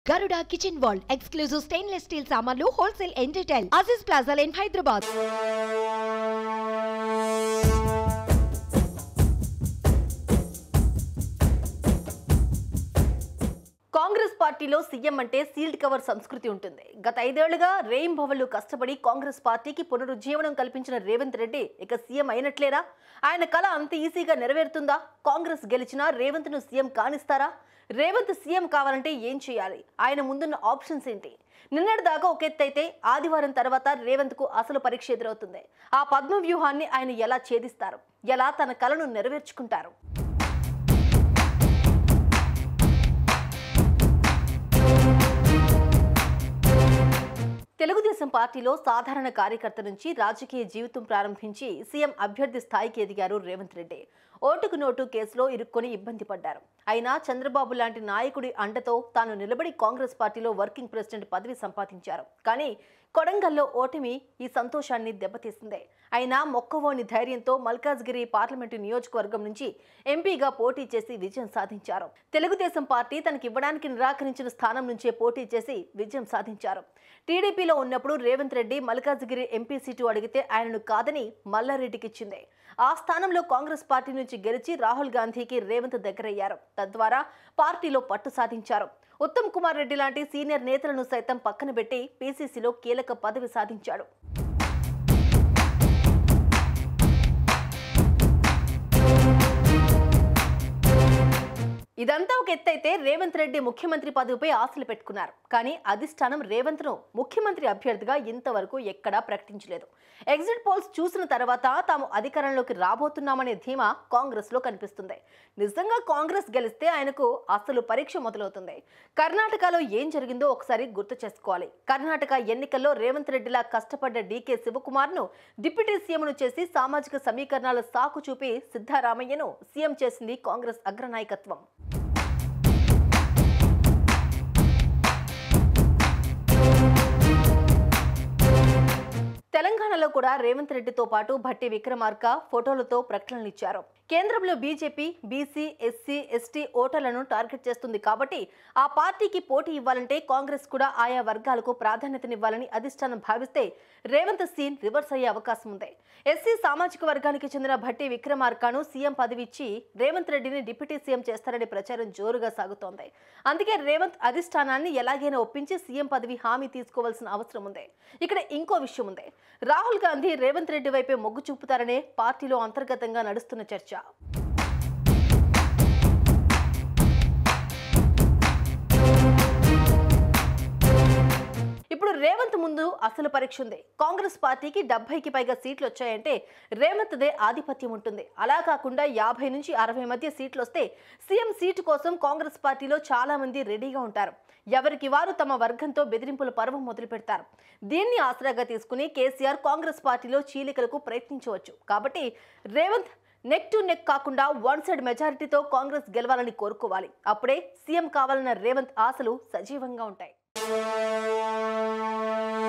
గరుడ kitchen wall exclusive stainless steel సామాన్లు wholesale and retail Aziz plaza in Hyderabad Congress పార్టీలో CM అంటే sealed cover సంస్కృతి ఉంటుంది గత ఐదేళ్లుగా రేయింబవళ్లు కష్టపడి కాంగ్రెస్ పార్టీకి పునరుజ్జీవనం కల్పించిన రేవంత్ రెడ్డి ఇక సీఎం అయినట్లేరా ఆయన కళ అంత ఈజీగా నెరవేరుతుందా కాంగ్రెస్ గెలిచినా రేవంత్ ను సీఎం కానిస్తారా రేవంత్ సీఎం కావాలంటే ఏం చేయాలి ఆయన ముందున్న ఆప్షన్స్ ఏంటి నిన్నటి దాకా ఒక ఎత్తు అయితే ఆదివారం తర్వాత రేవంత్ కు అసలు పరీక్ష ఎదురవుతుంది ఆ పద్మ వ్యూహాన్ని ఆయన ఎలా ఛేదిస్తారు ఎలా తన కలను నెరవేర్చుకుంటారు తెలుగుదేశం పార్టీలో సాధారణ కార్యకర్త నుంచి రాజకీయ జీవితం ప్రారంభించి సీఎం అభ్యర్థి స్థాయికి ఎదిగారు రేవంత్ రెడ్డి ఓటుకు నోటు కేసులో ఇరుక్కొని ఇబ్బంది పడ్డారు అయినా చంద్రబాబు లాంటి నాయకుడి అండతో తాను నిలబడి కాంగ్రెస్ పార్టీలో వర్కింగ్ ప్రెసిడెంట్ పదవి సంపాదించారు కానీ కొడంగల్లో ఓటమి ఈ సంతోషాన్ని దెబ్బతీసింది అయినా మొక్కవోని ధైర్యంతో మల్కాజ్గిరి పార్లమెంటు నియోజకవర్గం నుంచి ఎంపీగా పోటీ చేసి విజయం సాధించారు తెలుగుదేశం పార్టీ తనకి ఇవ్వడానికి నిరాకరించిన స్థానం నుంచే పోటీ చేసి విజయం సాధించారు టీడీపీలో ఉన్నప్పుడు రేవంత్ రెడ్డి మల్కాజ్గిరి ఎంపీ సీటు అడిగితే ఆయనను కాదని మల్లారెడ్డికి ఇచ్చింది ఆ స్థానంలో కాంగ్రెస్ పార్టీ నుంచి గెలిచి రాహుల్ గాంధీకి రేవంత్ దగ్గరయ్యారు తద్వారా పార్టీలో పట్టు సాధించారు ఉత్తమ్ కుమార్ రెడ్డి లాంటి సీనియర్ నేతలను సైతం పక్కన పెట్టి పీసీసీలో కీలక పదవి సాధించాడు ఇదంతా ఒక ఎత్తైతే రేవంత్ రెడ్డి ముఖ్యమంత్రి పదవిపై ఆశలు పెట్టుకున్నారు కానీ అధిష్టానం రేవంత్ ను ముఖ్యమంత్రి అభ్యర్థిగా ఇంతవరకు ఎక్కడా ప్రకటించలేదు ఎగ్జిట్ పోల్స్ చూసిన తర్వాత తాము అధికారంలోకి రాబోతున్నామనే ధీమా కాంగ్రెస్ లో కనిపిస్తుంది నిజంగా కాంగ్రెస్ గెలిస్తే ఆయనకు అసలు పరీక్ష మొదలవుతుంది కర్ణాటకలో ఏం జరిగిందో ఒకసారి గుర్తు చేసుకోవాలి కర్ణాటక ఎన్నికల్లో రేవంత్ రెడ్డిలా కష్టపడ్డ డీకే శివకుమార్ ను డిప్యూటీ సీఎంను చేసి సామాజిక సమీకరణాల సాకు చూపి సిద్ధారామయ్యను సీఎం చేసింది కాంగ్రెస్ అగ్రనాయకత్వం తెలంగాణలో కూడా రేవంత్ రెడ్డితో పాటు భట్టి విక్రమార్క ఫోటోలతో ప్రకటనలు ఇచ్చారు కేంద్రంలో బీజేపీ బీసీ ఎస్సీ ఎస్టీ ఓటర్లను టార్గెట్ చేస్తుంది కాబట్టి ఆ పార్టీకి పోటీ ఇవ్వాలంటే కాంగ్రెస్ కూడా ఆయా వర్గాలకు ప్రాధాన్యతనివ్వాలని అధిష్టానం భావిస్తే రేవంత్ సీన్ రివర్స్ అయ్యే అవకాశం ఉంది ఎస్సీ సామాజిక వర్గానికి చెందిన భట్టి విక్రమార్కను సీఎం పదవి ఇచ్చి రేవంత్ రెడ్డిని డిప్యూటీ సీఎం చేస్తారనే ప్రచారం జోరుగా సాగుతోంది అందుకే రేవంత్ అధిష్టానాన్ని ఎలాగైనా ఒప్పించి సీఎం పదవి హామీ తీసుకోవాల్సిన అవసరం ఉంది ఇక్కడ ఇంకో విషయం ఉంది రాహుల్ గాంధీ రేవంత్ రెడ్డి వైపే మొగ్గు చూపుతారనే పార్టీలో అంతర్గతంగా నడుస్తున్న చర్చ ఇప్పుడు రేవంత్ ముందు అసలు పరీక్ష ఉంది కాంగ్రెస్ పార్టీకి డెబ్బైకి పైగా సీట్లు వచ్చాయంటే రేవంత్దే ఆధిపత్యం ఉంటుంది అలా కాకుండా యాభై నుంచి అరవై మధ్య సీట్లు వస్తే సీఎం సీటు కోసం కాంగ్రెస్ పార్టీలో చాలా మంది రెడీగా ఉంటారు ఎవరికి వారు తమ వర్గంతో బెదిరింపుల పర్వం మొదలు పెడతారు దీన్ని ఆసరాగా తీసుకుని కేసీఆర్ కాంగ్రెస్ పార్టీలో చీలికలకు ప్రయత్నించవచ్చు కాబట్టి రేవంత్ నెక్ టు నెక్ కాకుండా వన్ సైడ్ మెజారిటీతో కాంగ్రెస్ గెలవాలని కోరుకోవాలి అప్పుడే సీఎం కావాలన్న రేవంత్ ఆశలు సజీవంగా ఉంటాయి